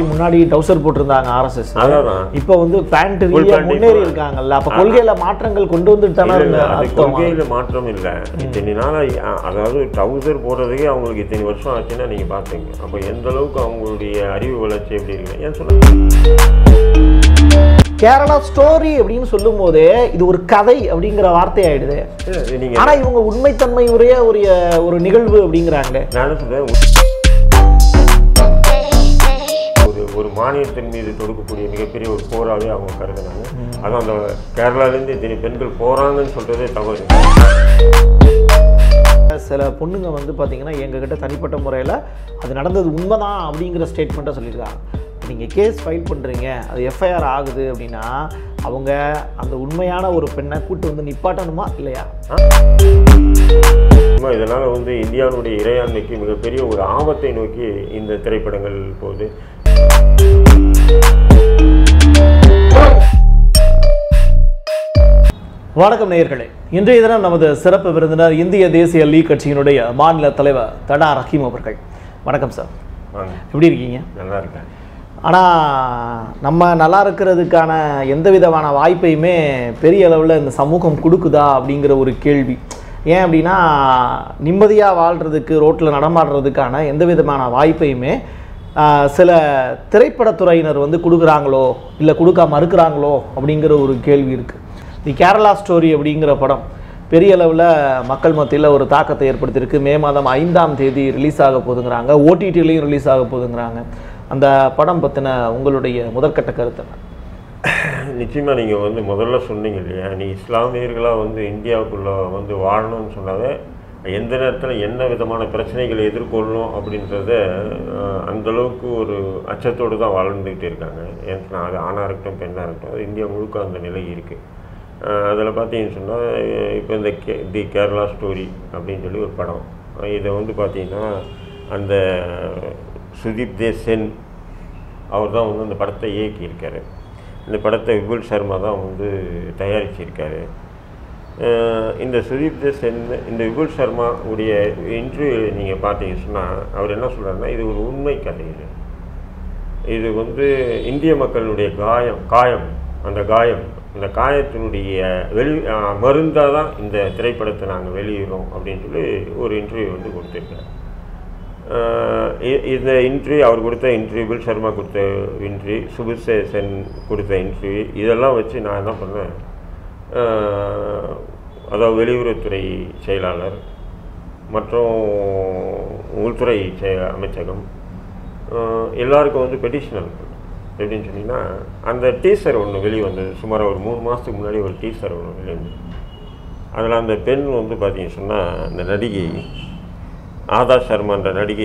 முன்னாடி டவுசர் போட்டிருந்தாங்க ஆர்எஸ்எஸ் அதான் இப்போ வந்து பேண்ட் Full ரீதியா pant முன்னேறி இப்போ- இருக்காங்கல்ல அப்ப கொள்கையில மாற்றங்கள் கொண்டு வந்துட்டு தானே இல்ல, இல்ல, இருந்த அது அர்த்தம் கொள்கையில மாற்றம் இல்லை இத்தனை நாளா அ- அதாவது ட்ரௌசர் போடுறதுக்கே அவங்களுக்கு இத்தனை வருஷம் ஆச்சுன்னா நீங்க பாத்துங்க அப்ப எந்த அளவுக்கு அவங்களுடைய அறிவு வளர்ச்சி எப்படி இருக்கு ஏன் சொல்ல கேரளா ஸ்டோரி அப்படின்னு சொல்லும் போதே இது ஒரு கதை அப்படிங்கிற வார்த்தை ஆயிடுது இல்ல, நீங்க ஆனா இவங்க உண்மைத்தன்மை உடைய ஒரு ஒரு நிகழ்வு அப்படிங்கிறாங்களே நான் என்ன சொல்றேன் ஒரு ஒரு மானியத்தின் மீது தொடுக்கக்கூடிய மிகப்பெரிய ஒரு போராவே அவங்க கருதுனாங்க அதுவும் அந்த கேரளாலேருந்து இத்தனை பெண்கள் போறாங்கன்னு சொல்றதே தவறு சில பொண்ணுங்க வந்து பாத்தீங்கன்னா எங்ககிட்ட தனிப்பட்ட முறையில் அது நடந்தது உண்மைதான் அப்படிங்கிற ஸ்டேட்மெண்ட்டை சொல்லியிருக்காங்க நீங்கள் கேஸ் ஃபைல் பண்ணுறீங்க அது எஃப்ஐஆர் ஆகுது அப்படின்னா அவங்க அந்த உண்மையான ஒரு பெண்ணை கூட்டு வந்து நிப்பாட்டணுமா இல்லையா சும்மா இதனால வந்து இந்தியாவுடைய இறையாண்மைக்கு மிகப்பெரிய ஒரு ஆபத்தை நோக்கி இந்த திரைப்படங்கள் போகுது வணக்கம் நேயர்களே இன்றைய தினம் நமது சிறப்பு விருந்தினர் இந்திய தேசிய லீக் கட்சியினுடைய மாநில தலைவர் தடா ரஹீம் அவர்கள் வணக்கம் சார் வாங்க எப்படி இருக்கீங்க நல்லா இருக்கேன் ஆனால் நம்ம நல்லா இருக்கிறதுக்கான எந்த விதமான வாய்ப்பையுமே பெரிய அளவில் இந்த சமூகம் கொடுக்குதா அப்படிங்கிற ஒரு கேள்வி ஏன் அப்படின்னா நிம்மதியாக வாழ்கிறதுக்கு ரோட்டில் நடமாடுறதுக்கான எந்த விதமான வாய்ப்பையுமே ஆஹ், சில திரைப்படத்துறையினர் வந்து கொடுக்குறாங்களோ இல்லை கொடுக்க மறுக்கிறாங்களோ அப்படிங்கிற ஒரு கேள்வி இருக்குது தி கேரளா ஸ்டோரி அப்படிங்கிற படம் பெரிய அளவில் மக்கள் மத்தியில் ஒரு தாக்கத்தை ஏற்படுத்தியிருக்கு மே மாதம் ஐந்தாம் தேதி ரிலீஸ் ஆக போதுங்கிறாங்க ஓடிடிலையும் ரிலீஸ் ஆக போதுங்கிறாங்க அந்த படம் பற்றின உங்களுடைய முதற்கட்ட கருத்து என்ன? நிச்சயமா நீங்க வந்து முதல்ல சொன்னீங்க இல்லையா நீ இஸ்லாமியர்களா வந்து இந்தியாவுக்குள்ள வந்து வாழணும்னு சொன்னாவே எந்த நேரத்தில் என்ன விதமான பிரச்சனைகளை எதிர்கொள்ளணும் அப்படின்றத அஹ், அந்த அளவுக்கு ஒரு அச்சத்தோடு தான் வாழ்ந்துகிட்டு இருக்காங்க ஏன்னா அது ஆணாக இருக்கட்டும் பெண்ணாக இருக்கட்டும் அது இந்தியா முழுக்க அந்த நிலை இருக்குது அதில் பார்த்தீங்கன்னு சொன்னால் இப்போ இந்த கே தி கேரளா ஸ்டோரி அப்படின்னு சொல்லி ஒரு படம் இதை வந்து பார்த்தீங்கன்னா அந்த சுதீப் தே சென் அவர் தான் வந்து அந்த படத்தை இயக்கியிருக்காரு இந்த படத்தை விபுல் சர்மா தான் வந்து தயாரிச்சிருக்காரு அஹ் இந்த சுதீப் தே சென் இந்த விபுல் சர்மா உடைய இன்டர்வியூ நீங்கள் பார்த்தீங்கன்னு சொன்னால் அவர் என்ன சொல்றாருன்னா இது ஒரு உண்மை கதை இது இது வந்து இந்திய மக்களுடைய காயம் காயம் அந்த காயம் அந்த காயத்தினுடைய வெளி மருந்தாக தான் இந்த திரைப்படத்தை நாங்கள் வெளியிடுறோம் அப்படின்னு சொல்லி ஒரு இன்டர்வியூ வந்து கொடுத்துருக்காரு ஆஹ் இ- இந்த இன்டர்வியூ அவர் கொடுத்த இன்டர்வியூ பில் சர்மா கொடுத்த இன்டர்வியூ சுபிசே சென் கொடுத்த இன்டர்வியூ இதெல்லாம் வச்சு நான் என்ன பண்ணேன் ஆஹ் அதாவது வெளியுறவுத்துறை செயலாளர் மற்றும் உள்துறை செய- அமைச்சகம் ஆஹ் எல்லாருக்கும் வந்து பெட்டிஷன் அனுப்பணும் எப்படின்னு சொன்னீங்கன்னா அந்த டீசர் ஒன்று வெளியே வந்தது சுமார் ஒரு மூணு மாதத்துக்கு முன்னாடி ஒரு டீசர் ஒன்று வெளியே வந்தது அதில் அந்த பெண் வந்து பார்த்தீங்கன்னு சொன்னால் அந்த நடிகை ஆதா சர்மான்ற நடிகை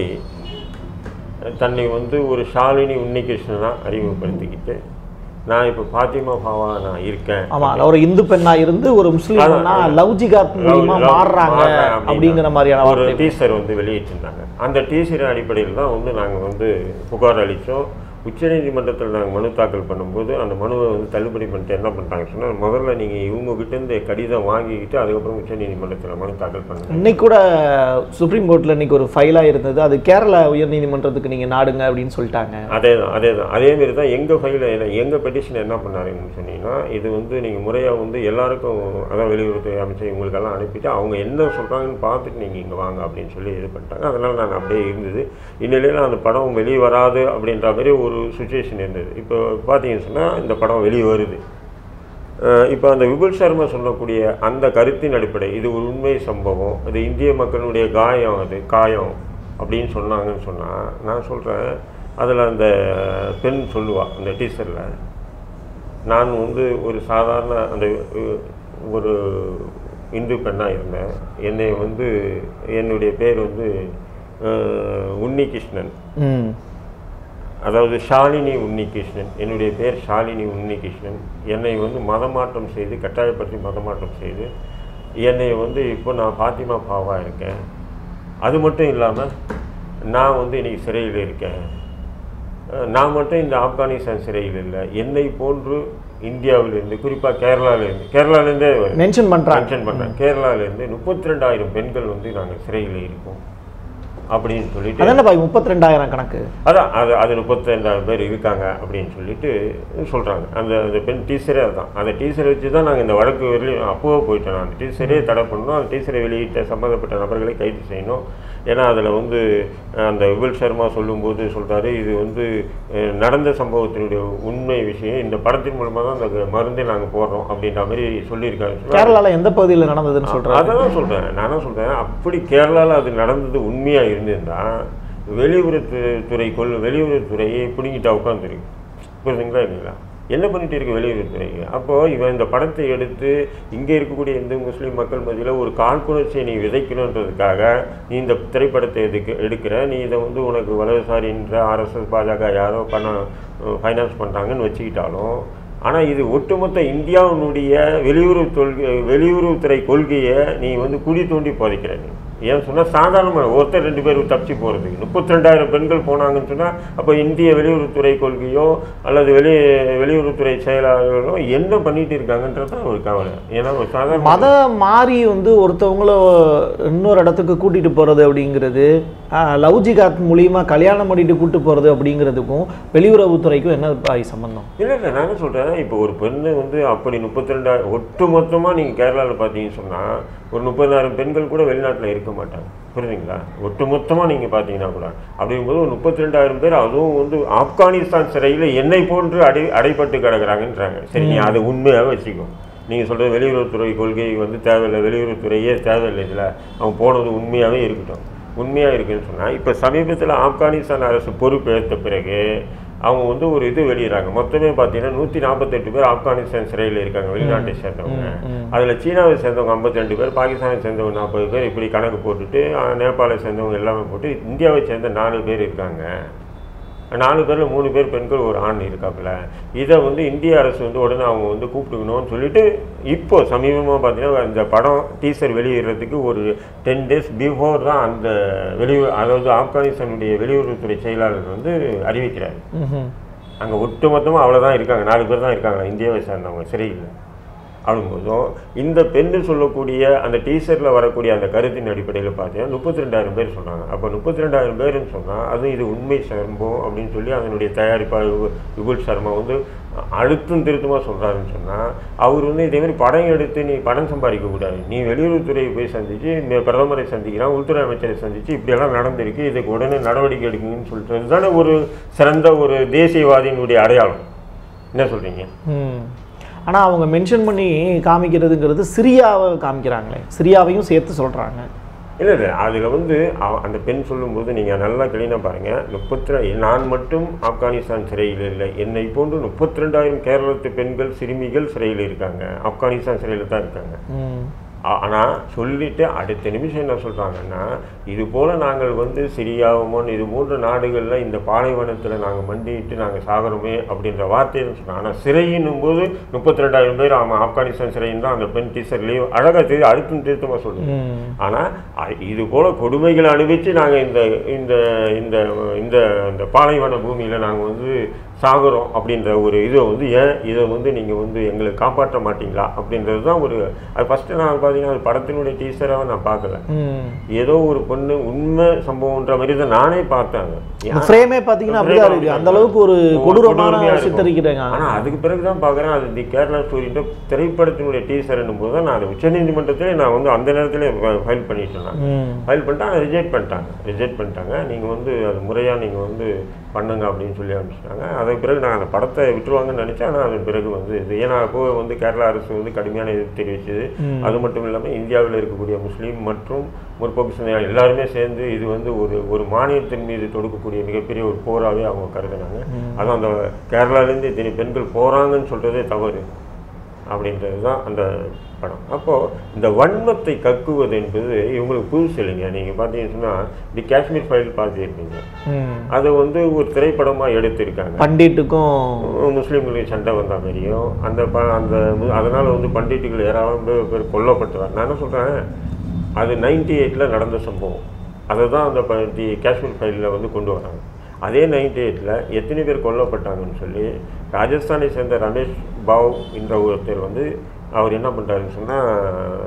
தன்னை வந்து ஒரு ஷாலினி உன்னிகிருஷ்ணனா அறிமுகப்படுத்திக்கிட்டு நான் இப்போ பாத்திமா பாவா நான் இருக்கேன் ஆமா ஒரு இந்து பெண்ணா இருந்து ஒரு முஸ்லீம் அதான், பெண்ணா அதான். லவ் ஜிகாத் மூலியமா லவ்- லவ் மாறுறாங்க மாறுறேன் அப்படின்னா அப்படிங்கிற மாதிரியான ஒரு வார்த்தை டீசர் வந்து வெளியிட்டிருந்தாங்க அந்த டீசர் அடிப்படையில் தான் வந்து நாங்கள் வந்து புகார் அளித்தோம் உச்சநீதிமன்றத்தில் நாங்கள் மனு தாக்கல் பண்ணும்போது அந்த மனுவை வந்து தள்ளுபடி பண்ணிட்டு என்ன பண்ணிட்டாங்க சொன்னால் முதல்ல நீங்கள் இவங்க கிட்ட இருந்து கடிதம் வாங்கிக்கிட்டு அதுக்கப்புறம் உச்சநீதிமன்றத்தில் மனு தாக்கல் பண்ணுங்க இன்னைக்கு கூட சுப்ரீம் கோர்ட்ல இன்னைக்கு ஒரு ஃபைலா இருந்தது அது கேரளா உயர்நீதிமன்றத்துக்கு நீங்க நாடுங்க அப்படின்னு சொல்லிட்டாங்க அதே தான் அதே தான் அதேமாரி தான் எங்கள் ஃபைலில் எங்கள் பெட்டிஷன் என்ன பண்ணாருன்னு சொன்னீங்கன்னா இது வந்து நீங்கள் முறையாக வந்து எல்லாருக்கும் அதான் வெளியுறவுத்துறை அமைச்சர் இவங்களுக்கெல்லாம் அனுப்பிட்டு அவங்க என்ன சொல்கிறாங்கன்னு பார்த்துட்டு நீங்கள் இங்கே வாங்க அப்படின்னு சொல்லி இது பண்ணிட்டாங்க அதனால் நான் அப்படியே இருந்தது இந்நிலையில் அந்த படம் வெளியே வராது அப்படின்ற மாதிரி ஒரு சுச்சுவேஷன் இருந்தது இப்போ பார்த்தீங்கன்னு சொன்னால் இந்த படம் வெளியே வருது அஹ் இப்போ அந்த விபுல் சர்மா சொல்லக்கூடிய அந்த கருத்தின் அடிப்படை இது ஒரு உண்மை சம்பவம் அது இந்திய மக்களுடைய காயம் அது காயம் அப்படின்னு சொன்னாங்கன்னு சொன்னால் நான் சொல்கிறேன் அதில் அந்த பெண் சொல்லுவா அந்த டீச்சரில் நான் வந்து ஒரு சாதாரண அந்த அஹ், ஒரு இந்து பெண்ணாக இருந்தேன் என்னை வந்து என்னுடைய பேர் வந்து அஹ், உன்னிகிருஷ்ணன் ம் அதாவது ஷாலினி உன்னிகிருஷ்ணன் என்னுடைய பேர் ஷாலினி உன்னிகிருஷ்ணன் என்னை வந்து மதமாற்றம் செய்து கட்டாயப்படுத்தி மதமாற்றம் செய்து என்னை வந்து இப்போ நான் பாத்திமா பாவா இருக்கேன் அது மட்டும் இல்லாமல் நான் வந்து இன்னைக்கு சிறையில் இருக்கேன் அஹ் நான் மட்டும் இந்த ஆப்கானிஸ்தான் சிறையில் இல்லை என்னை போன்று இந்தியாவிலிருந்து குறிப்பாக கேரளாவிலேருந்து கேரளாவிலேருந்தே மென்ஷன் பண்றாங்க மென்ஷன் பண்ணேன் கேரளாவிலேருந்து முப்பத்தி ரெண்டாயிரம் பெண்கள் வந்து நாங்கள் சிறையில் இருக்கோம் அப்படின்னு சொல்லிட்டு அதான பாய் முப்பத்தி ரெண்டாயிரம் கணக்கு அதான் அது அது முப்பத்திரெண்டாயிரம் பேர் இருக்காங்க அப்படின்னு சொல்லிட்டு சொல்கிறாங்க அந்த அந்த பெண் டீச்சரே அதுதான் அந்த டீச்சரை வச்சு தான் நாங்கள் இந்த வழக்கு வெளியே அப்போவே போயிட்டோம் நான் அந்த டீச்சரே தடை பண்ணணும் அந்த டீச்சரை வெளியிட்ட சம்மந்தப்பட்ட நபர்களை கைது செய்யணும் ஏன்னா அதில் வந்து அஹ், அந்த விபுல் சர்மா சொல்லும்போது சொல்றாரு இது வந்து அஹ், நடந்த சம்பவத்தினுடைய உண்மை விஷயம் இந்த படத்தின் மூலமாக தான் அந்த மருந்தை நாங்கள் போடுறோம் அப்படின்ற மாதிரி சொல்லியிருக்காரு கேரளால எந்த பகுதியில் நடந்ததுன்னு சொல்றாரு அதான் சொல்றேன் நானும் சொல்றேன் அப்படி கேரளால அது நடந்தது உண்மையா இருந்திருந்தா வெளியுறவு துறை கொள் வெளியுறவுத்துறையை பிடுங்கிட்டா உட்காந்துருக்கு புரியுதுங்களா இல்லைங்களா என்ன பண்ணிட்டு இருக்கு வெளியுறவுத்துறைக்கு அப்போ இவன் இந்த படத்தை எடுத்து இங்கே இருக்கக்கூடிய இந்து முஸ்லீம் மக்கள் மத்தியில் ஒரு காழ்ப்புணர்ச்சியை நீ விதைக்கணுன்றதுக்காக நீ இந்த திரைப்படத்தை எதுக்கு எடுக்கிற நீ இதை வந்து உனக்கு வலதுசாரின்ற ஆர்எஸ்எஸ் பாஜக யாரோ பணம் ஃபைனான்ஸ் பண்ணுறாங்கன்னு வச்சுக்கிட்டாலும் ஆனால் இது ஒட்டுமொத்த இந்தியாவினுடைய வெளியுறவு கொள்கை வெளியுறவுத்துறை கொள்கையை நீ வந்து குழி தோண்டி புதைக்கிற நீ ஏன் சொன்னால் சாதாரணமாக ஒருத்தர் ரெண்டு பேர் தப்பிச்சு போகிறதுக்கு முப்பத்தி ரெண்டாயிரம் பெண்கள் போனாங்கன்னு சொன்னால் அப்போ இந்திய வெளியுறவுத்துறை கொள்கையோ அல்லது வெளி வெளியுறவுத்துறை செயலாளர்களோ என்ன பண்ணிட்டு இருக்காங்கன்றது தான் ஒரு கவலை ஏன்னா ஒரு சாதாரண மதம் மாறி வந்து ஒருத்தவங்கள இன்னொரு இடத்துக்கு கூட்டிட்டு போறது அப்படிங்கிறது ஆஹ், லவ் ஜிகாத் மூலியமா கல்யாணம் பண்ணிட்டு கூட்டு போறது அப்படிங்கிறதுக்கும் வெளியுறவுத்துறைக்கும் என்ன பாய் சம்பந்தம் இல்லை இல்லை நான் என்ன சொல்கிறேன் இப்போ ஒரு பெண்ணு வந்து அப்படி முப்பத்தி ரெண்டாயிரம் ஒட்டு மொத்தமாக நீங்கள் கேரளாவில் பார்த்தீங்கன்னு சொன்னால் ஒரு முப்பதாயிரம் பெண்கள் கூட வெளிநாட்டில் இருக்க மாட்டாங்க புரியுதுங்களா ஒட்டு மொத்தமாக நீங்கள் பார்த்தீங்கன்னா கூட அப்படிங்கும்போது ஒரு முப்பத்தி ரெண்டாயிரம் பேர் அதுவும் வந்து ஆப்கானிஸ்தான் சிறையில் என்னை போன்று அடை அடைப்பட்டு கிடக்குறாங்கன்றாங்க சரி நீ அதை உண்மையாக வச்சுக்கோ நீங்கள் சொல்கிற வெளியுறவுத்துறை கொள்கை வந்து தேவையில்லை வெளியுறவுத்துறையே தேவையில்லை இதில் அவன் போனது உண்மையாகவே இருக்கட்டும் உண்மையாக இருக்குன்னு சொன்னால் இப்போ சமீபத்தில் ஆப்கானிஸ்தான் அரசு பொறுப்பேற்ற பிறகு அவங்க வந்து ஒரு இது வெளியிடறாங்க மொத்தமே பார்த்தீங்கன்னா நூற்றி நாற்பத்தெட்டு பேர் ஆப்கானிஸ்தான் சிறையில் இருக்காங்க வெளிநாட்டை சேர்ந்தவங்க அதில் சீனாவை சேர்ந்தவங்க 52 பேர் பாகிஸ்தானை சேர்ந்தவங்க நாற்பது பேர் இப்படி கணக்கு போட்டுட்டு அஹ், நேபாளை சேர்ந்தவங்க எல்லாமே போட்டு இந்தியாவை சேர்ந்த நாலு பேர் இருக்காங்க நாலு பேரில் மூணு பேர் பெண்கள் ஒரு ஆண் இருக்காப்புல இதை வந்து இந்திய அரசு வந்து உடனே அவங்க வந்து கூப்பிட்டுக்கணும்னு சொல்லிட்டு இப்போ சமீபமாக பார்த்தீங்கன்னா இந்த படம் டீசர் வெளியிடுறதுக்கு ஒரு டென் டேஸ் பிஃபோர் தான் அந்த வெளியூர் அதாவது ஆப்கானிஸ்தானுடைய வெளியுறவுத்துறை செயலாளர் வந்து அறிவிக்கிறார் ம்ஹும். அங்கே ஒட்டுமொத்தமாக அவ்வளோதான் இருக்காங்க நாலு பேர் தான் இருக்காங்க இந்தியாவை சேர்ந்தவங்க சரியில்லை அப்படிங்கும்போதும் இந்த பெண்ணு சொல்லக்கூடிய அந்த டீசரில் வரக்கூடிய அந்த கருத்தின் அடிப்படையில் பார்த்தீங்கன்னா முப்பத்தி ரெண்டாயிரம் பேர் சொன்னாங்க அப்போ முப்பத்தி ரெண்டாயிரம் பேருன்னு சொன்னால் அது இது உண்மை சம்பவம் அப்படின்னு சொல்லி அதனுடைய தயாரிப்பாளர் வி- விபுல் சர்மா வந்து அழுத்தம் திருத்தமாக சொல்கிறாருன்னு சொன்னால் அவர் வந்து இதே மாதிரி படம் எடுத்து நீ படம் சம்பாதிக்க கூடாது நீ வெளியுறவுத்துறையை போய் சந்திச்சு இந்த பிரதமரை சந்திக்கிறான் உள்துறை அமைச்சரை சந்திச்சு இப்படியெல்லாம் நடந்திருக்கு இதுக்கு உடனே நடவடிக்கை எடுக்குங்கன்னு சொல்லிட்டு தானே ஒரு சிறந்த ஒரு தேசியவாதியினுடைய அடையாளம் என்ன சொல்கிறீங்க ம். ஆனா அவங்க மென்ஷன் பண்ணி காமிக்கிறதுங்கிறது சிரியாவை காமிக்கிறாங்களே சிரியாவையும் சேர்த்து சொல்றாங்க இல்லை இல்லை அதில் வந்து அவ- அந்த பெண் சொல்லும்போது நீங்கள் நல்லா கிளீனாக பாருங்கள் முப்பத்தி ரெ- நான் மட்டும் ஆப்கானிஸ்தான் சிறையில் இல்லை என்னை போன்று முப்பத்தி ரெண்டாயிரம் கேரளத்து பெண்கள் சிறுமிகள் சிறையில் இருக்காங்க ஆப்கானிஸ்தான் சிறையில் தான் இருக்காங்க ம். ஆனால் சொல்லிட்டு அடுத்த நிமிஷம் என்ன சொல்கிறாங்கன்னா இது போல் நாங்கள் வந்து சிரியாவுமோன் இது போன்ற நாடுகளில் இந்த பாலைவனத்தில் நாங்கள் மண்டிட்டு நாங்கள் சாகிறோமே அப்படின்ற வார்த்தையை சொன்னாங்க ஆனால் சிறையினும் போது முப்பத்தி ரெண்டாயிரம் பேர் ஆமாம் ஆப்கானிஸ்தான் சிறைன்னு தான் அந்த பெண் டீச்சர்லேயும் அழகாக தெரியும் அழுத்தம் திருத்தமாக சொல்லுங்க ம். ஆனால் இது போல கொடுமைகளை அனுபவித்து நாங்கள் இந்த இந்த இந்த இந்த இந்த பாலைவன பூமியில் நாங்கள் வந்து சாகுறோம் அப்படின்ற ஒரு இதை வந்து ஏன் இதை வந்து நீங்கள் வந்து எங்களை காப்பாற்ற மாட்டீங்களா அப்படின்றது தான் ஒரு அது ஃபஸ்ட்டு நான் பார்த்தீங்கன்னா அது படத்தினுடைய டீச்சராக நான் பார்க்கல ம். ஏதோ ஒரு பொண்ணு உண்மை சம்பவம்ன்ற மாதிரி தான் நானே பார்த்தாங்க இந்த ஃப்ரேமே பார்த்தீங்கன்னா அப்படிதான் இருக்கு அந்த அளவுக்கு ஒரு கொடூரமான சித்தரிக்கிறாங்க ஆனால் அதுக்கு பிறகு தான் பார்க்குறேன் அது தி கேரளா ஸ்டோரின்ற திரைப்படத்தினுடைய டீசர் போது தான் நான் அது உச்சநீதிமன்றத்திலே நான் வந்து அந்த நேரத்திலே ஃபைல் பண்ணிட்டேன் நான் ம். ஃபைல் பண்ணிட்டு அதை ரிஜெக்ட் பண்ணிட்டாங்க ரிஜெக்ட் பண்ணிட்டாங்க நீங்கள் வந்து அது முறையாக நீங்கள் வந்து பண்ணுங்க அப்படின்னு சொல்லி அனுப்பிச்சிட்டாங்க அதுக்கு பிறகு நான் அந்த படத்தை விட்டுருவாங்கன்னு நினச்சேன் ஆனால் அதன் பிறகு வந்து இது ஏன்னா அப்போ வந்து கேரளா அரசு வந்து கடுமையான எதிர்ப்பு தெரிவிச்சது அது மட்டும் இல்லாமல் இந்தியாவில் இருக்கக்கூடிய முஸ்லீம் மற்றும் முற்போக்கு சிந்தனை எல்லாருமே சேர்ந்து இது வந்து ஒரு ஒரு மானியத்தின் மீது தொடுக்கக்கூடிய மிகப்பெரிய ஒரு போராகவே அவங்க கருதுனாங்க அதுவும் அந்த கேரளாலேருந்து இத்தனை பெண்கள் போகிறாங்கன்னு சொல்கிறதே தவறு அப்படின்றது தான் அந்த படம் அப்போது இந்த வன்மத்தை கக்குவது என்பது இவங்களுக்கு புதுசு இல்லைங்க நீங்கள் பார்த்தீங்கன்னு சொன்னால் தி காஷ்மீர் ஃபைல் பார்த்துருப்பீங்க ம். அதை வந்து ஒரு திரைப்படமாக எடுத்திருக்காங்க பண்டிட்டுக்கும் முஸ்லீம்களுக்கு சண்டை வந்த மாதிரியும் அந்த ப அந்த மு- அதனால வந்து பண்டிட்டுகள் ஏராளம் பேர் பேர் கொல்லப்பட்டுவார் நான் என்ன சொல்கிறேன் அது நைன்டி எயிட்டில் நடந்த சம்பவம் அதை தான் அந்த ப- தி காஷ்மீர் ஃபைலில் வந்து கொண்டு வராங்க அதே நைன்டி எயிட்டில் எத்தனை பேர் கொல்லப்பட்டாங்கன்னு சொல்லி ராஜஸ்தானை சேர்ந்த ரமேஷ் பாவ் என்ற ஒருத்தர் வந்து அவர் என்ன பண்ணுறாருன்னு சொன்னால்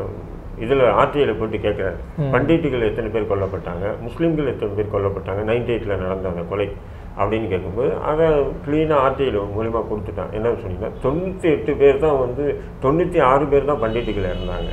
இதில் ஆர்டிஐயில் போட்டு கேட்குறாரு பண்டிட்டுகள் எத்தனை பேர் கொல்லப்பட்டாங்க முஸ்லீம்கள் எத்தனை பேர் கொல்லப்பட்டாங்க நைன்டி எயிட்டில் நடந்த அந்த கொலை அப்படின்னு கேட்கும்போது அதை க்ளீனாக ஆர்டிஐயில் மூலிமா கொடுத்துட்டான் என்ன சொன்னீங்கன்னா தொண்ணூற்றி எட்டு பேர் தான் வந்து தொண்ணூற்றி ஆறு பேர் தான் பண்டிட்டுகள் இருந்தாங்க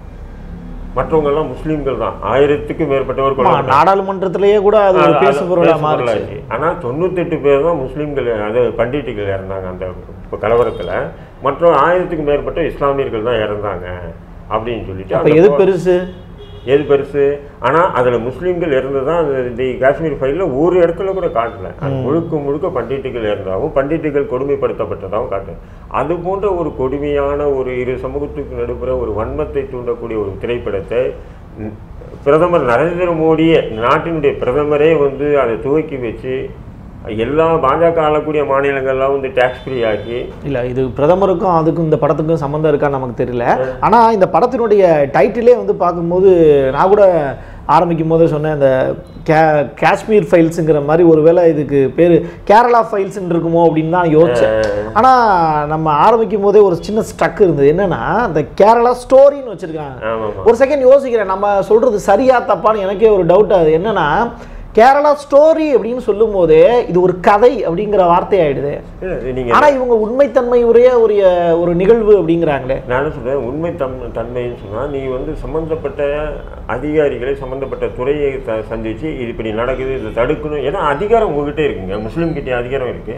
மற்றவங்க எல்லாம் முஸ்லீம்கள் தான் ஆயிரத்துக்கு மேற்பட்டவர் ஆமா, கொல்லப்பட்டாங்க நாடாளுமன்றத்திலேயே கூட அது ஒரு அது- பேசு அது பொருளா பேசு மாறுச்சு பொருளாச்சு. ஆனா தொண்ணூத்தெட்டு பேர் தான் முஸ்லீம்கள் அது பண்டிட்டுகள் இறந்தாங்க அந்த இப்ப கலவரத்துல மற்ற ஆயிரத்துக்கு மேற்பட்ட இஸ்லாமியர்கள் தான் இறந்தாங்க அப்படின்னு சொல்லிட்டு அப்ப அந்த எது போ- பெருசு எது பெருசு ஆனா அதுல முஸ்லீம்கள் இருந்ததான் இந்த காஷ்மீர் ஃபைல்ல ஒரு இடத்துல கூட காட்டல அது முழுக்க முழுக்க பண்டிட்டுகள் இருந்தாவும் பண்டிட்டுகள் கொடுமைப்படுத்தப்பட்டதாகவும் காட்டு அது போன்ற ஒரு கொடுமையான ஒரு இரு சமூகத்துக்கு நடுப்புற ஒரு வன்மத்தை தூண்டக்கூடிய ஒரு திரைப்படத்தை ம், பிரதமர் நரேந்திர மோடியே நாட்டினுடைய பிரதமரே வந்து அதை துவக்கி வச்சு எல்லா பாஜக ஆளக்கூடிய மாநிலங்கள்லாம் வந்து டேக்ஸ் ஃப்ரீ ஆக்கி இல்ல இது பிரதமருக்கும் அதுக்கும் இந்த படத்துக்கும் சம்மந்தம் இருக்கான்னு நமக்கு தெரியல ஆனா இந்த படத்தினுடைய டைட்டிலே வந்து பார்க்கும்போது நான் கூட ஆரம்பிக்கும் போதே சொன்னேன் இந்த கே காஷ்மீர் ஃபைல்ஸுங்கிற மாதிரி ஒருவேளை இதுக்கு பேர் கேரளா ஃபைல்ஸ்ன்னு இருக்குமோ அப்படின்னு தான் யோசிச்சேன் ஆனா நம்ம ஆரம்பிக்கும் போதே ஒரு சின்ன ஸ்ட்ரக் இருந்தது என்னன்னா இந்த கேரளா ஸ்டோரின்னு வச்சிருக்காங்க ஆமாம் ஒரு செகண்ட் யோசிக்கிறேன் நம்ம சொல்றது சரியா தப்பான்னு எனக்கே ஒரு டவுட் ஆகுது என்னன்னா கேரளா ஸ்டோரி அப்படின்னு சொல்லும் போதே இது ஒரு கதை அப்படிங்கிற வார்த்தை ஆயிடுது நீங்க ஆனா இவங்க உண்மைத்தன்மை உடைய ஒரு அஹ், ஒரு நிகழ்வு அப்படிங்கிறாங்களே நான் என்ன சொல்றேன் உண்மை தம் தன்மைன்னு சொன்னா நீ வந்து சம்பந்தப்பட்ட அதிகாரிகளை சம்பந்தப்பட்ட துறையை த- சந்திச்சு இது இப்படி நடக்குது இதை தடுக்கணும் ஏன்னா அதிகாரம் உங்ககிட்ட இருக்குங்க முஸ்லீம் கிட்ட அதிகாரம் இருக்கு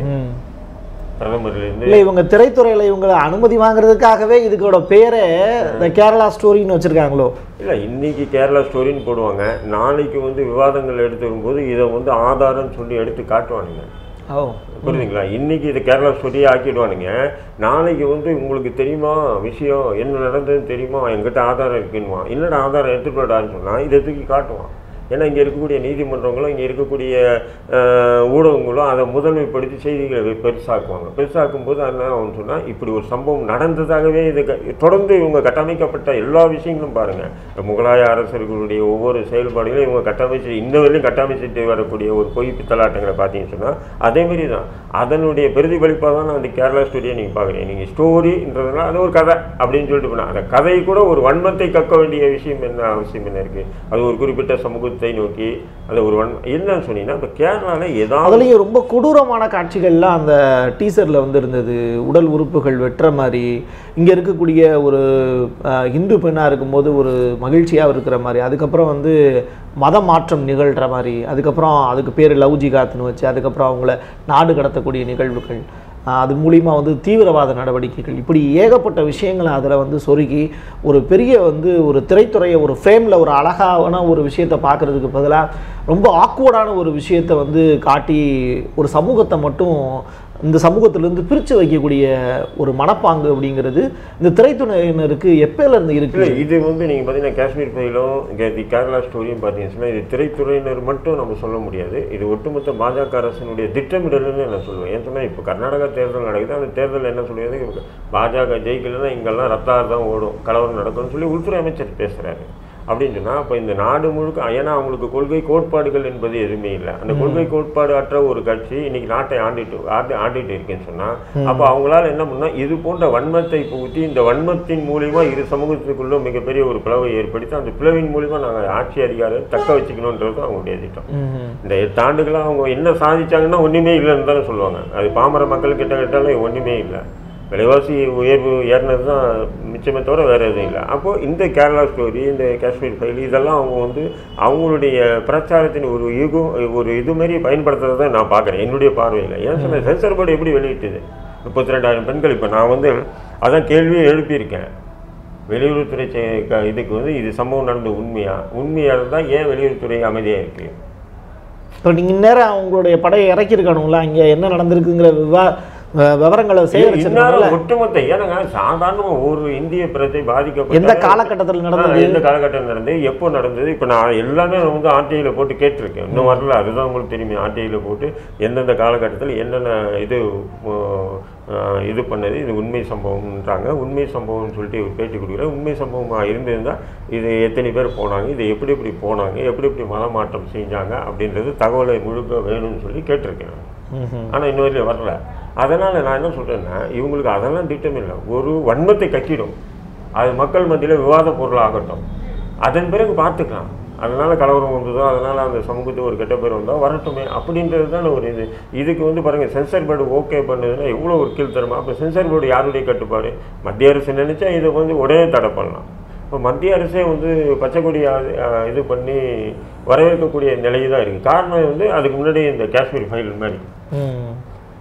பிரதமர்ல இருந்து இல்ல இவங்க திரைத்துறையில இவங்களை அனுமதி வாங்குறதுக்காகவே இதுக்கோட பேரை இந்த கேரளா ஸ்டோரின்னு வச்சிருக்காங்களோ இல்ல இன்னைக்கு கேரளா ஸ்டோரின்னு போடுவாங்க நாளைக்கு வந்து விவாதங்கள் எடுத்து வரும்போது இதை வந்து ஆதாரம்னு சொல்லி எடுத்து காட்டுவானுங்க ஓ புரியுதுங்களா இன்னைக்கு இது கேரளா ஸ்டோரியே ஆக்கிடுவானுங்க நாளைக்கு வந்து உங்களுக்கு தெரியுமா விஷயம் என்ன நடந்ததுன்னு தெரியுமா என்கிட்ட ஆதாரம் இருக்குன்னுவான் இல்லைடா ஆதாரம் எடுத்துட்டு வாடான்னு சொன்னா இதை தூக்கி காட்டுவான் ஏன்னா இங்கே இருக்கக்கூடிய நீதிமன்றங்களும் இங்கே இருக்கக்கூடிய அஹ், ஊடகங்களும் அதை முதன்மைப்படுத்தி செய்திகளை பெருசாக்குவாங்க பெருசாக்கும் போது என்ன ஆகும்னு சொன்னால் இப்படி ஒரு சம்பவம் நடந்ததாகவே இது க- தொடர்ந்து இவங்க கட்டமைக்கப்பட்ட எல்லா விஷயங்களும் பாருங்கள் முகலாய அரசர்களுடைய ஒவ்வொரு செயல்பாடுகளையும் இவங்க கட்டமைச்சு இன்ன வரையிலும் கட்டமைச்சிட்டு வரக்கூடிய ஒரு பொய் பித்தலாட்டங்களை பார்த்தீங்கன்னு சொன்னால் அதேமாரி தான் அதனுடைய பிரதிபலிப்பாக தான் நான் அந்த கேரளா ஸ்டோரியை நீங்கள் பார்க்குறீங்க நீங்கள் ஸ்டோரின்றதுனால அது ஒரு கதை அப்படின்னு சொல்லிட்டு போனால் அந்த கதை கூட ஒரு வன்மத்தை கக்க வேண்டிய விஷயம் என்ன அவசியம் என்ன இருக்குது அது ஒரு குறிப்பிட்ட சமூகத்தை நோக்கி அது ஒரு வன் என்னன்னு சொன்னீங்கன்னா இப்போ கேரளாவில் ஏதாவது அதுலயும் ரொம்ப கொடூரமான காட்சிகள்லாம் அந்த டீசர்ல வந்து இருந்தது உடல் உறுப்புகள் வெட்டுற மாதிரி இங்க இருக்கக்கூடிய ஒரு அஹ், இந்து பெண்ணா இருக்கும்போது ஒரு மகிழ்ச்சியா இருக்கிற மாதிரி அதுக்கப்புறம் வந்து மத மாற்றம் நிகழ்கிற மாதிரி அதுக்கப்புறம் அதுக்கு பேர் லவ் ஜிகாத்னு வச்சு அதுக்கப்புறம் அவங்கள நாடு கடத்தக்கூடிய நிகழ்வுகள் அஹ், அது மூலிமா வந்து தீவிரவாத நடவடிக்கைகள் இப்படி ஏகப்பட்ட விஷயங்களை அதில் வந்து சொருகி ஒரு பெரிய வந்து ஒரு திரைத்துறையை ஒரு ஃப்ரேமில் ஒரு அழகான ஒரு விஷயத்தை பார்க்கறதுக்கு பதிலாக ரொம்ப ஆக்வர்டான ஒரு விஷயத்தை வந்து காட்டி ஒரு சமூகத்தை மட்டும் இந்த சமூகத்திலேருந்து பிரித்து வைக்கக்கூடிய ஒரு மனப்பாங்கு அப்படிங்கிறது இந்த திரைத்துறையினருக்கு எப்பயிலேருந்து இல்லை இருக்கு இது வந்து நீங்கள் பார்த்தீங்கன்னா காஷ்மீர் ஃபைலும் இங்கே தி கேரளா ஸ்டோரியும் பார்த்தீங்கன்னா இது திரைத்துறையினர் மட்டும் நம்ம சொல்ல முடியாது இது ஒட்டுமொத்த பாஜக அரசினுடைய திட்டமிடல்னு நான் சொல்லுவேன் ஏன் சொன்னால் இப்போ கர்நாடகா தேர்தல் நடக்குது அந்த தேர்தல் என்ன சொல்லுவது பாஜக ஜெயிக்கலைன்னா இங்கெல்லாம் ரத்தார் தான் ஓடும் கலவரம் நடக்கும்னு சொல்லி உள்துறை அமைச்சர் பேசுகிறாரு அப்படின்னு சொன்னால் அப்போ இந்த நாடு முழுக்க ஏன்னா அவங்களுக்கு கொள்கை கோட்பாடுகள் என்பது எதுவுமே இல்லை அந்த கொள்கை கோட்பாடு அற்ற ஒரு கட்சி இன்னைக்கு நாட்டை ஆண்டிட்டு ஆண்டு ஆண்டிட்டு இருக்குன்னு சொன்னால் அப்போ அவங்களால என்ன பண்ணா இது போன்ற வன்மத்தை புகுத்தி இந்த வன்மத்தின் மூலியமா இரு சமூகத்துக்குள்ள மிகப்பெரிய ஒரு பிளவை ஏற்படுத்தி அந்த பிளவின் மூலியமா நாங்கள் ஆட்சி அதிகாரம் தக்க வச்சுக்கணுன்றது தான் அவங்களுடைய திட்டம் இந்த எட்டு ஆண்டுகளாக அவங்க என்ன சாதிச்சாங்கன்னா ஒன்றுமே இல்லைன்னு தானே சொல்லுவாங்க அது பாமர மக்கள் கிட்ட கேட்டாலும் ஒன்றுமே இல்லை விலைவாசி உயர்வு ஏறினது தான் மிச்சமே தவிர வேறு எதுவும் இல்லை அப்போது இந்த கேரளா ஸ்டோரி இந்த காஷ்மீர் ஃபைல் இதெல்லாம் அவங்க வந்து அவங்களுடைய பிரச்சாரத்தின் ஒரு யுகம் ஒரு இது மாதிரி பயன்படுத்துறதை நான் பார்க்குறேன் என்னுடைய பார்வையில் ஏன் சொன்ன சென்சர் போர்டு எப்படி வெளியிட்டது முப்பத்தி ரெண்டாயிரம் பெண்கள் இப்போ நான் வந்து அதான் கேள்வியை எழுப்பியிருக்கேன் வெளியுறவுத்துறை செ- க- இதுக்கு வந்து இது சம்பவம் நடந்த உண்மையா உண்மையாக இருந்தால் ஏன் வெளியுறவுத்துறை அமைதியாக இருக்குது இப்போ நீங்கள் இந்நேரம் அவங்களுடைய படையை இறக்கியிருக்கணும்ல இங்கே என்ன நடந்திருக்குங்கிற விவா வ- விவரங்களை சேகரிச்சிருக்கணும்ல இன்னும் ஒட்டுமொத்த ஏன்னாங்க சாதாரண ஒரு இந்திய பிரஜை பாதிக்கப்பட்ட எந்த காலகட்டத்தில் நடந்தது ஆ, எந்த காலகட்டம் நடந்தது எப்போ நடந்தது இப்போ நான் எல்லாமே நான் வந்து ஆர்டிஐயில் போட்டு கேட்டிருக்கேன் இன்னும் வரல அதுதான் உங்களுக்கு தெரியுமே ஆர்டிஐயில் போட்டு எந்தெந்த காலகட்டத்தில் என்னென்ன இது ஓ, ஆ, இது பண்ணது இது உண்மை சம்பவம்ன்றாங்க உண்மை சம்பவம்னு சொல்லிட்டு ஒரு பேட்டி கொடுக்குறேன் உண்மை சம்பவமாக இருந்திருந்தா இது எத்தனை பேர் போனாங்க இது எப்படி எப்படி போனாங்க எப்படி எப்படி மதமாற்றம் செஞ்சாங்க அப்படின்றது தகவலை முழுக்க வேணும்னு சொல்லி கேட்டிருக்கேன் நான். ம்ஹும். ஆனால் இன்ன வரையிலும் வரல அதனால் நான் என்ன சொல்கிறேன்னா இவங்களுக்கு அதெல்லாம் திட்டம் இல்லை ஒரு வன்மத்தை கக்கிடும் அது மக்கள் மத்தியில் விவாத பொருளாகட்டும் அதன் பிறகு பார்த்துக்கலாம் அதனால கலவரம் வந்ததோ அதனால அந்த சமூகத்துக்கு ஒரு கெட்ட பேர் வந்தோ வரட்டுமே அப்படின்றது தானே ஒரு இது இதுக்கு வந்து பாருங்க சென்சார் போர்டு ஓகே பண்ணதுன்னா எவ்வளோ ஒரு கீழ்த்தரமா அப்போ சென்சார் போர்டு யாருடைய கட்டுப்பாடு மத்திய அரசு நினைச்சா இதை வந்து உடனே தடை பண்ணலாம் இப்போ மத்திய அரசே வந்து பச்சை கொடி ஆ- ஆ, இது பண்ணி வரவேற்கக்கூடிய நிலை தான் இருக்குது காரணம் வந்து அதுக்கு முன்னாடி இந்த காஷ்மீர் ஃபைல் மாதிரி ம்.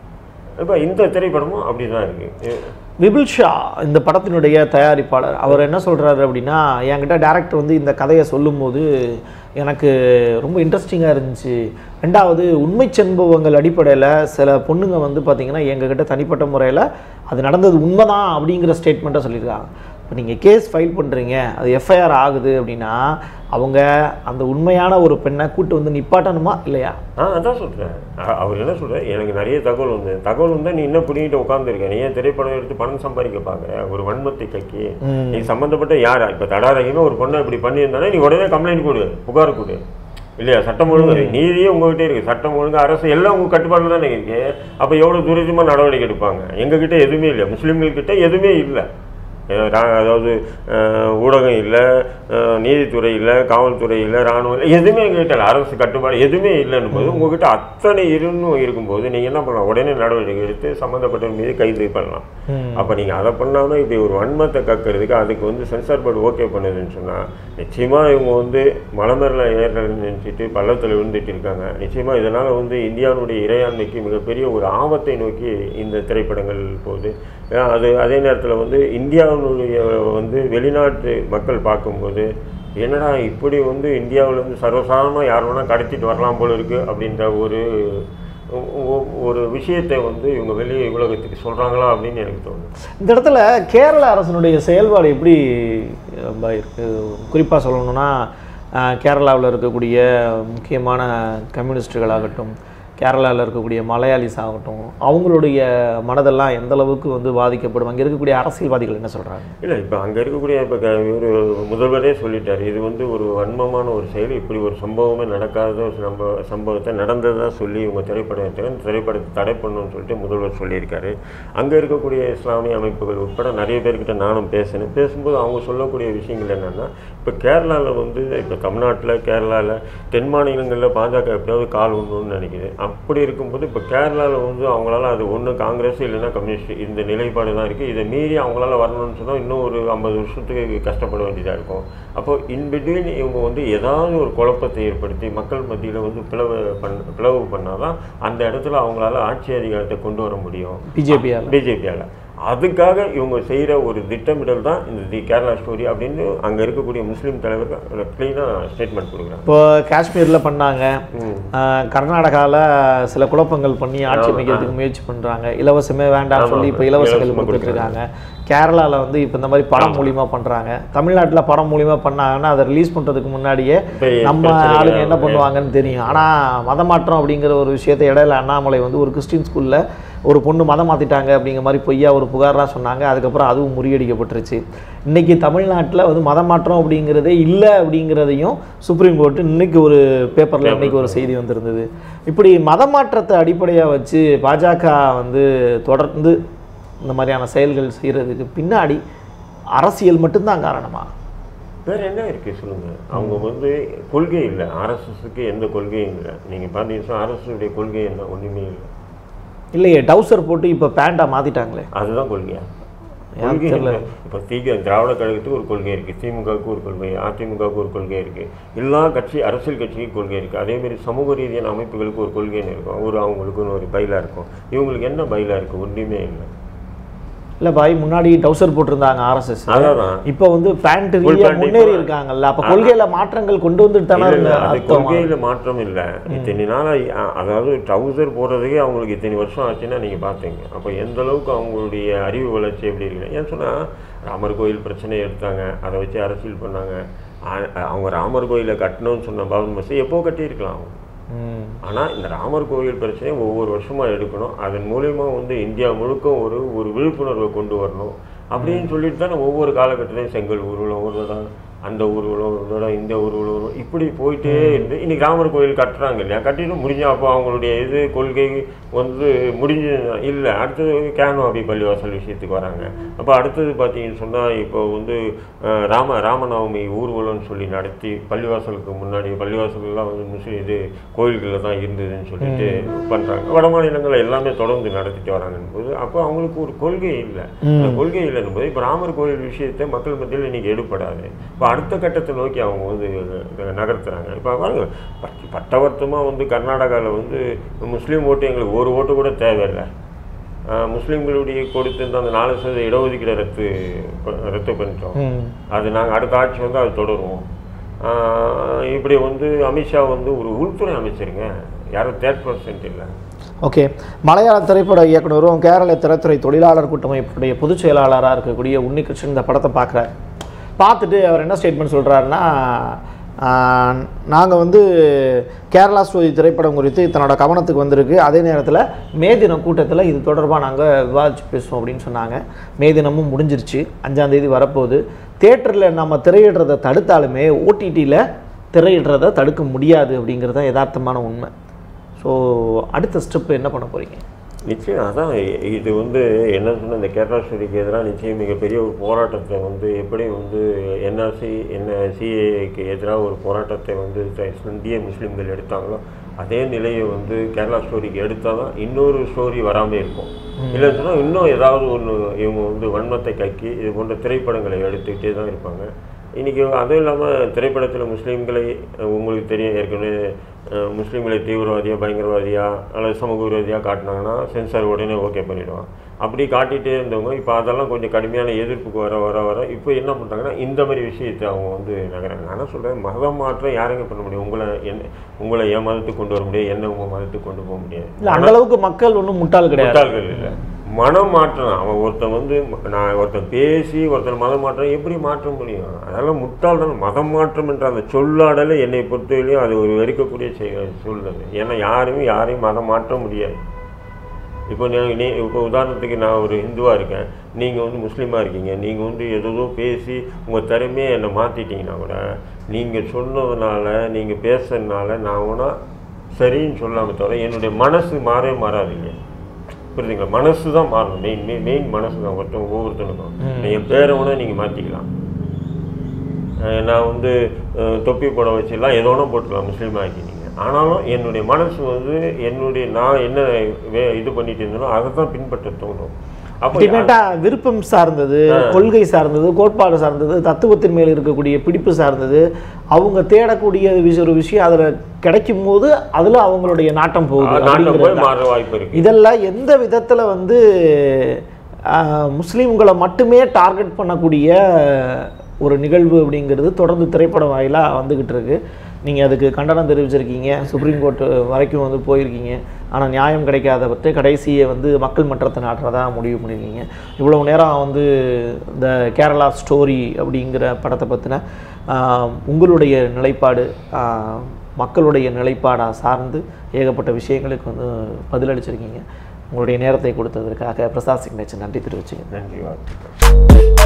இப்போ இந்த திரைப்படமும் அப்படி தான் இருக்குது விபில் ஷா இந்த படத்தினுடைய தயாரிப்பாளர் அவர் என்ன சொல்றாரு அப்படின்னா என்கிட்ட டேரக்டர் வந்து இந்த கதையை சொல்லும்போது எனக்கு ரொம்ப இன்ட்ரெஸ்டிங்காக இருந்துச்சு ரெண்டாவது உண்மை சம்பவங்கள் அடிப்படையில் சில பொண்ணுங்க வந்து பார்த்தீங்கன்னா எங்ககிட்ட தனிப்பட்ட முறையில் அது நடந்தது உண்மைதான் அப்படிங்கிற ஸ்டேட்மெண்ட்டை சொல்லியிருக்காங்க இப்போ நீங்கள் கேஸ் ஃபைல் பண்ணுறீங்க அது எஃப்ஐஆர் ஆகுது அப்படின்னா அவங்க அந்த உண்மையான ஒரு பெண்ணை கூட்டு வந்து நிப்பாட்டணுமா இல்லையா ஆ அதான் சொல்கிறேன் அவர் என்ன சொல்கிறார் எனக்கு நிறைய தகவல் வந்து தகவல் வந்தால் நீ இன்னும் பிடிங்கிட்டு உட்காந்துருக்க நீ ஏன் திரைப்படம் எடுத்து பணம் சம்பாதிக்க பார்க்குற ஒரு வன்மத்தை கக்கி நீ சம்மந்தப்பட்ட யாரா இப்போ தடாரகின்னு ஒரு பொண்ணை இப்படி பண்ணியிருந்தானே நீ உடனே கம்ப்ளைண்ட் கொடு புகார் கொடு இல்லையா சட்டம் ஒழுங்கு நீதியே உங்ககிட்ட இருக்கு சட்டம் ஒழுங்கு அரசு எல்லாம் உங்க கட்டுப்பாடுல தானே இருக்கு அப்போ எவ்வளோ துரிதமா நடவடிக்கை எடுப்பாங்க எங்ககிட்ட எதுவுமே இல்லை முஸ்லீம்கள் கிட்ட எதுவுமே இல்லை அஹ் ரா- அதாவது அஹ், ஊடகம் இல்லை அஹ், நீதித்துறை இல்லை காவல்துறை இல்லை ராணுவம் இல்லை எதுவுமே எங்ககிட்ட இல்லை அரசு கட்டுப்பாடு எதுவுமே இல்லைன்னும் போது உங்ககிட்ட அத்தனை இருந்தும் இருக்கும்போது நீங்கள் என்ன பண்ணலாம் உடனே நடவடிக்கை எடுத்து சம்மந்தப்பட்டவர் மீது கைது பண்ணலாம் அப்போ நீங்கள் அதை பண்ணாமல் இப்படி ஒரு வன்மத்தை கக்கிறதுக்கு அதுக்கு வந்து சென்சார் போர்டு ஓகே பண்ணுதுன்னு சொன்னால் நிச்சயமாக இவங்க வந்து மலை மேல ஏறணும்னு நினச்சிட்டு பள்ளத்தில் விழுந்துட்டு இருக்காங்க நிச்சயமாக இதனால் வந்து இந்தியாவுடைய இறையாண்மைக்கு மிகப்பெரிய ஒரு ஆபத்தை நோக்கி இந்த திரைப்படங்கள் போகுது ஏன்னா அது அதே நேரத்தில் வந்து இந்தியாவுடைய வந்து வெளிநாட்டு மக்கள் பார்க்கும்போது என்னடா இப்படி வந்து இந்தியாவிலேருந்து சர்வசாதாரணமாக யார் வேணால் கடத்திட்டு வரலாம் போல இருக்குது அப்படின்ற ஒரு ஒ- ஒ- ஒரு விஷயத்தை வந்து இவங்க வெளி உலகத்துக்கு சொல்கிறாங்களா அப்படின்னு எனக்கு தோணுது இந்த இடத்துல கேரள அரசனுடைய செயல்பாடு எப்படி ரொம்ப இருக்கு குறிப்பாக சொல்லணும்னா கேரளாவில் இருக்கக்கூடிய முக்கியமான கம்யூனிஸ்டுகளாகட்டும் கேரளாவில் இருக்கக்கூடிய மலையாளிஸ் ஆகட்டும் அவங்களுடைய மனதெல்லாம் எந்த அளவுக்கு வந்து பாதிக்கப்படும் அங்கே இருக்கக்கூடிய அரசியல்வாதிகள் என்ன சொல்கிறாங்க இல்லை இப்போ அங்கே இருக்கக்கூடிய இப்போ ஒரு முதல்வரே சொல்லிட்டார் இது வந்து ஒரு வன்மமான ஒரு செயல் இப்படி ஒரு சம்பவமே நடக்காத ஒரு சம்ப சம்பவத்தை நடந்ததா சொல்லி இவங்க திரைப்படம் எடுத்தாங்க இந்த திரைப்படத்தை தடை பண்ணணும்னு சொல்லிட்டு முதல்வர் சொல்லியிருக்காரு அங்கே இருக்கக்கூடிய இஸ்லாமிய அமைப்புகள் உட்பட நிறைய பேர்கிட்ட நானும் பேசினேன் பேசும்போது அவங்க சொல்லக்கூடிய விஷயங்கள் என்னென்னா இப்போ கேரளாவில் வந்து இப்போ தமிழ்நாட்டில் கேரளாவில் தென் மாநிலங்களில் பாஜக எப்படியாவது கால் விடணும்னு நினைக்குது அப்படி இருக்கும்போது இப்போ கேரளாவில் வந்து அவங்களால அது ஒன்று காங்கிரஸ் இல்லைன்னா கம்யூனிஸ்ட் இந்த நிலைப்பாடு தான் இருக்குது இதை மீறி அவங்களால வரணும்னு சொன்னால் இன்னும் ஒரு ஐம்பது வருஷத்துக்கு கஷ்டப்பட வேண்டியதாக இருக்கும் அப்போ இன் பிட்வீன் இவங்க வந்து ஏதாவது ஒரு குழப்பத்தை ஏற்படுத்தி மக்கள் மத்தியில் வந்து பிளவு பண்ண பிளவு பண்ணாதான் அந்த இடத்துல அவங்களால ஆட்சி அதிகாரத்தை கொண்டு வர முடியும் பிஜேபியால் பிஜேபியால் அதுக்காக இவங்க செய்கிற ஒரு திட்டமிடல் தான் இந்த தி கேரளா ஸ்டோரி அப்படின்னு அங்கே இருக்கக்கூடிய முஸ்லீம் தலைவர்கள் க்ளீனாக ஸ்டேட்மெண்ட் கொடுக்குறாங்க இப்போ காஷ்மீரில் பண்ணாங்க கர்நாடகாவில் சில குழப்பங்கள் பண்ணி ஆட்சி அமைக்கிறதுக்கு முயற்சி பண்ணுறாங்க இலவசமே வேண்டாம் சொல்லி இப்போ இலவசங்கள் இலவசமா கொடுத்துட்டு இருக்காங்க கேரளாவில் வந்து இப்போ இந்த மாதிரி படம் மூலியமா பண்ணுறாங்க தமிழ்நாட்டில் படம் மூலியமா பண்ணாங்கன்னா அதை ரிலீஸ் பண்ணுறதுக்கு முன்னாடியே பெரிய நம்ம பிரச்சனைகள் ஆளுங்க என்ன ஆகுது. பண்ணுவாங்கன்னு தெரியும் ஆனால் மதமாற்றம் அப்படிங்கிற ஒரு விஷயத்தை இடையில அண்ணாமலை வந்து ஒரு கிறிஸ்டின் ஸ்கூலில் ஒரு பொண்ணு மதம் மாற்றிட்டாங்க அப்படிங்கிற மாதிரி பொய்யா ஒரு புகார்லாம் சொன்னாங்க அதுக்கப்புறம் அதுவும் முறியடிக்கப்பட்டுருச்சு இன்னைக்கு தமிழ்நாட்டில் வந்து மதமாற்றம் அப்படிங்கிறதே இல்லை அப்படிங்கிறதையும் சுப்ரீம் கோர்ட்டு இன்னைக்கு ஒரு பேப்பரில் இன்னைக்கு ஒரு செய்தி வந்திருந்தது இப்படி மதமாற்றத்தை அடிப்படையாக வச்சு பாஜக வந்து தொடர்ந்து இந்த மாதிரியான செயல்கள் செய்கிறதுக்கு பின்னாடி அரசியல் மட்டும்தான் காரணமா வேற என்ன இருக்கு சொல்லுங்க அவங்க வந்து கொள்கை இல்லை ஆர்எஸ்எஸ்க்கு எந்த கொள்கையும் இல்லை நீங்க பார்த்தீங்கன்னா ஆர்எஸ்எஸ் கொள்கை என்ன ஒண்ணுமே இல்லை இல்லையே டவுசர் போட்டு இப்போ பேண்டா மாற்றிட்டாங்களே அதுதான் கொள்கையா எனக்கு கொள்கை தெரியல. என்ன? இப்ப திக திராவிட கழகத்துக்கு ஒரு கொள்கை இருக்கு திமுகவுக்கு ஒரு கொள்கை அதிமுகவுக்கு ஒரு கொள்கை இருக்கு எல்லா கட்சி அரசியல் கட்சிக்கு கொள்கை இருக்கு அதே மாதிரி சமூக ரீதியான அமைப்புகளுக்கு ஒரு கொள்கைன்னு இருக்கும் ஒரு அவங்களுக்குன்னு ஒரு பைலா இருக்கும் இவங்களுக்கு என்ன பைலா இருக்கு ஒன்றுமே இல்லை இல்லை பாய் முன்னாடி டவுசர் போட்டிருந்தாங்க ஆர்எஸ்எஸ் அதான் இப்போ வந்து பேண்ட் Full ரீதியாக pant முன்னேறி இப்போ- இருக்காங்க அப்போ கொள்கையில மாற்றங்கள் கொண்டு வந்துட்டு தானே இல்ல, இல்ல, இருந்த அது அர்த்தமா? கொள்கையில மாற்றம் இல்லை இத்தனை நாளா அ- அதாவது ட்ரௌசர் போடுறதுக்கே அவங்களுக்கு இத்தனை வருஷம் ஆச்சுன்னா நீங்க பார்த்தீங்க அப்போ எந்த அளவுக்கு அவங்களுடைய அறிவு வளர்ச்சி எப்படி இருக்கு ஏன் சொன்னா ராமர் கோயில் பிரச்சனையை எடுத்தாங்க அதை வச்சு அரசியல் பண்ணாங்க ஆ- அவங்க ராமர் கோயிலை கட்டணும்னு சொன்ன பாபர் மசூதி எப்போ கட்டியிருக்கலாம் அவங்க ம். ஆனால் இந்த ராமர் கோவில் பிரச்சனையை ஒவ்வொரு வருஷமா எடுக்கணும் அதன் மூலயமா வந்து இந்தியா முழுக்க ஒரு ஒரு விழிப்புணர்வை கொண்டு வரணும் அப்படின்னு சொல்லிட்டு தானே ஒவ்வொரு காலகட்டத்திலையும் செங்கல் ஊர்வலம் ஒரு தடவை அந்த ஊர்வலம் இந்த ஊர்வலம் இப்படி போயிட்டே இருந்து இன்னைக்கு ராமர் கோயில் கட்டுறாங்க இல்லையா கட்டிட்டு முடிஞ்சா அப்போ அவங்களுடைய இது கொள்கை வந்து முடிஞ்சு இல்லை அடுத்தது கேனோ அபி பள்ளிவாசல் விஷயத்துக்கு வராங்க அப்போ அடுத்தது பார்த்தீங்கன்னு சொன்னால் இப்போ வந்து அஹ், ராம ராமநவமி ஊர்வலம்னு சொல்லி நடத்தி பள்ளிவாசலுக்கு முன்னாடி பள்ளிவாசல்லாம் வந்து முஸ்லீம் இது கோயில்களில் தான் இருந்ததுன்னு சொல்லிட்டு பண்ணுறாங்க வட மாநிலங்கள் எல்லாமே தொடர்ந்து நடத்திட்டு வராங்கன்னு போது அப்போ அவங்களுக்கு ஒரு கொள்கை இல்லை அந்த கொள்கை இல்லைன்னு போது இப்போ ராமர் கோயில் விஷயத்தை மக்கள் மத்தியில் இன்னைக்கு எடுப்படாது இப்போ அடுத்த கட்டத்தை நோக்கி அவங்க வந்து நகர்த்துறாங்க இப்போ பாருங்க பட்- பட்டவர்த்தமாக வந்து கர்நாடகாவில் வந்து முஸ்லீம் ஓட்டு எங்களுக்கு ஒரு ஓட்டு கூட தேவையில்லை ஆஹ் முஸ்லீம்களுடைய கொடுத்திருந்த அந்த நாலு சதவீத இடஒதுக்கீடு ரத்து ப- ரத்து பண்ணிட்டோம் ம் அது நாங்கள் அடுத்த ஆட்சி வந்து அது தொடருவோம் ஆஹ் இப்படி வந்து அமித்ஷா வந்து ஒரு உள்துறை அமைச்சருங்க யாரும் தேர்ட் பர்சன்ட் இல்லை ஓகே மலையாள திரைப்பட இயக்குனரும் கேரள திரைத்துறை தொழிலாளர் கூட்டமைப்புடைய பொதுச் செயலாளராக இருக்கக்கூடிய உன்னிகிருஷ்ணன் இந்த படத்தை பார்க்குறாரு பார்த்துட்டு அவர் என்ன ஸ்டேட்மெண்ட் சொல்கிறாருன்னா நாங்கள் வந்து கேரளா ஸ்டோரி திரைப்படம் குறித்து தன்னோட கவனத்துக்கு வந்திருக்கு அதே நேரத்தில் மே தினம் கூட்டத்தில் இது தொடர்பாக நாங்கள் விவாதிச்சு பேசுவோம் அப்படின்னு சொன்னாங்க மே தினமும் முடிஞ்சிருச்சு அஞ்சாம் தேதி வரப்போகுது தேட்டரில் நம்ம திரையிடுறதை தடுத்தாலுமே ஓடிடியில் திரையிடுறதை தடுக்க முடியாது அப்படிங்கிறது தான் யதார்த்தமான உண்மை ஸோ அடுத்த ஸ்டெப் என்ன பண்ண போகிறீங்க நிச்சயம் அதான் இ- இது வந்து என்ன சொன்ன இந்த கேரளா ஸ்டோரிக்கு எதிராக நிச்சயம் மிகப்பெரிய ஒரு போராட்டத்தை வந்து எப்படி வந்து என்ஆர்சி என்ன சிஏக்கு எதிராக ஒரு போராட்டத்தை வந்து த- இந்திய முஸ்லீம்கள் எடுத்தாங்களோ அதே நிலையை வந்து கேரளா ஸ்டோரிக்கு எடுத்தால் தான் இன்னொரு ஸ்டோரி வராமல் இருக்கும் இல்லைன்னு சொன்னால் இன்னும் ஏதாவது ஒன்று இவங்க வந்து வன்மத்தை கக்கி இது போன்ற திரைப்படங்களை எடுத்துக்கிட்டே தான் இருப்பாங்க இன்றைக்கி அதுவும் இல்லாமல் திரைப்படத்தில் முஸ்லீம்களை அஹ், உங்களுக்கு தெரியும் ஏற்கனவே அஹ், முஸ்லீம்களை தீவிரவாதியா பயங்கரவாதியா அல்லது சமூக விரோதியாக காட்டினாங்கன்னா சென்சார் உடனே ஓகே பண்ணிடுவான் அப்படி காட்டிகிட்டே இருந்தவங்க இப்போ அதெல்லாம் கொஞ்சம் கடுமையான எதிர்ப்புக்கு வர வர வர இப்போ என்ன பண்ணுறாங்கன்னா இந்த மாதிரி விஷயத்தை அவங்க வந்து நகராங்க ஆனால் சொல்கிறேன் மதம் மாற்றம் யாருங்க பண்ண முடியும் உங்களை என்ன உங்களை என் மதத்துக்கு கொண்டு வர முடியாது என்ன உங்கள் மதத்துக்கு கொண்டு போக முடியாது இல்லை அந்த அளவுக்கு மக்கள் ஒன்றும் முட்டாள் கிடையாது முட்டாள்கள் இல்லை மனம் மாற்றம் அவன் ஒருத்தன் வந்து நான் ஒருத்தன் பேசி ஒருத்தன் மதம் மாற்றம் எப்படி மாற்ற முடியும் அதெல்லாம் முட்டாள் தான் மதம் மாற்றம் என்ற அந்த சொல்லாடலை என்னை பொறுத்தவரையிலையும் அது ஒரு வெறுக்கக்கூடிய செய்- சூழ்நிலை ஏன்னா யாருமே யாரையும் மதம் மாற்ற முடியாது இப்போ நீ நீ இப்போ உதாரணத்துக்கு நான் ஒரு இந்துவாக இருக்கேன் நீங்கள் வந்து முஸ்லீமாக இருக்கீங்க நீங்கள் வந்து ஏதோ பேசி உங்கள் திறமையை என்னை மாற்றிட்டீங்கன்னா கூட நீங்கள் சொன்னதுனால நீங்கள் பேசுறதுனால நான் ஒன்றா சரின்னு சொல்லாமல் தவிர என்னுடைய மனசு மாறவே மாறாதீங்க புரியுதுங்களா மனசு தான் மாறணும் மெயின் மெயின் மெயின் மனசு தான் ஒருத்தவங்க ஒவ்வொருத்தனுக்கும் நீ என் பேரை வேணா நீங்கள் மாற்றிக்கலாம் அஹ் நான் வந்து அஹ், தொப்பி போட வச்சிடலாம் எதோ ஒன்று போட்டுக்கலாம் முஸ்லீம் ஆக்கிட்டீங்க ஆனாலும் என்னுடைய மனசு வந்து என்னுடைய நான் என்ன வே இது பண்ணிட்டு இருந்தேனோ அதை தான் பின்பற்ற தோணும் அப்போ அல்டிமேட்டா விருப்பம் சார்ந்தது கொள்கை சார்ந்தது கோட்பாடு சார்ந்தது தத்துவத்தின் மேல் இருக்கக்கூடிய பிடிப்பு சார்ந்தது அவங்க தேடக்கூடிய விஷ- ஒரு விஷயம் அதுல கிடைக்கும் போது அதுல அவங்களுடைய நாட்டம் போகுது நாட்டில் அப்படிங்கிறது போய் மாற வாய்ப்பு இருக்கு இதெல்லாம் எந்த விதத்துல வந்து ஆஹ், முஸ்லிம்களை மட்டுமே டார்கெட் பண்ணக்கூடிய ஒரு நிகழ்வு அப்படிங்கிறது தொடர்ந்து திரைப்பட வாயிலா வந்துகிட்டு இருக்கு நீங்க அதுக்கு கண்டனம் தெரிவிச்சிருக்கீங்க சுப்ரீம் கோர்ட் வரைக்கும் வந்து போயிருக்கீங்க ஆனா நியாயம் கிடைக்காதவற்றை கடைசியை வந்து மக்கள் மன்றத்தை நாட்டுறதா முடிவு பண்ணியிருக்கீங்க இவ்வளவு நேரம் வந்து இந்த கேரளா ஸ்டோரி அப்படிங்கிற படத்தை பற்றின உங்களுடைய நிலைப்பாடு ஆஹ், மக்களுடைய நிலைப்பாடாக சார்ந்து ஏகப்பட்ட விஷயங்களுக்கு வந்து பதிலளிச்சிருக்கீங்க உங்களுடைய நேரத்தை கொடுத்ததற்காக பிரசாத் சிக்னேச்சர் நன்றி தெரிவிச்சுங்க நன்றி வாழ்த்துக்கள்